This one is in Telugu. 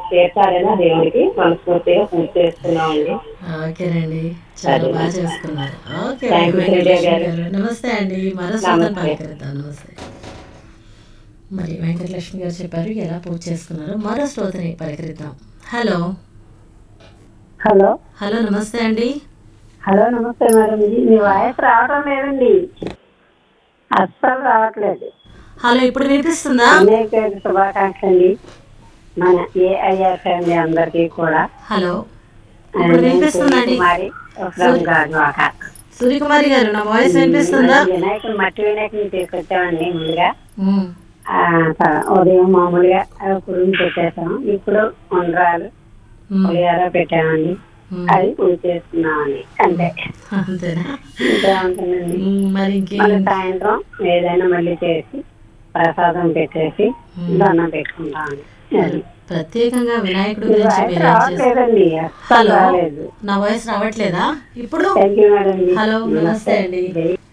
తీర్చాలని ఆ దేవుడికి మనస్ఫూర్తిగా పూజ చేస్తున్నామండి ఓకేనండి చాలా బాగా చేసుకున్నారు okay Thank you, Venkatalakshmi Sreeja garu. Garu నమస్తే అండి మరో శ్రోతను నమస్తే. పలకరిద్దాం నమస్తే మరి వెంకటలక్ష్మి గారు చెప్పారు ఎలా పూజ చేసుకున్నారు మరో శ్రోతని పలకరిద్దాం హలో హలో హలో నమస్తే అండి హలో నమస్తే మేడం జీ మీ వాయిస్ రావడం లేదండి అస్సలు రావట్లేదు హలో ఇప్పుడు వినిపిస్తుందా అనేక శుభాకాంక్షలు అండి మన ఏఐఆర్ ఫ్యామిలీ అందరికీ కూడా హలో ఇప్పుడు వినిపిస్తుందండి కుమారి ఫ్రమ్ గాజువాక సూర్యకుమారి గారు నా వాయిస్ వినిపిస్తుందా వినాయకుడు మట్టి వినాయకుని తీసుకొచ్చామండి ముందుగా ఉమ్, ఆ, స- ఉదయం మామూలుగా కురుము పెట్టేసాం ఇప్పుడు ఉండ్రాలు ఉమ్, పులిహార పెట్టామండి ఉమ్. అది పూజ చేస్తున్నామండి అంతే అంతేనా ఇంకా ఉంటుందండి ఉమ్, మరి ఇంకే మళ్ళీ సాయంత్రం ఏదైనా మళ్ళీ చేసి ప్రసాదం పెట్టేసి దండం పెట్టుకుంటామండి అది. ప్రత్యేకంగా వినాయకుడి మీ గురించి వాయిస్ మీరు ఏం చేస్తారు రావట్లేదండి అస్సలు హలో రాలేదు నా వాయిస్ రావట్లేదా ఇప్పుడు థ్యాంక్ యూ మేడం హలో నమస్తే అండి జై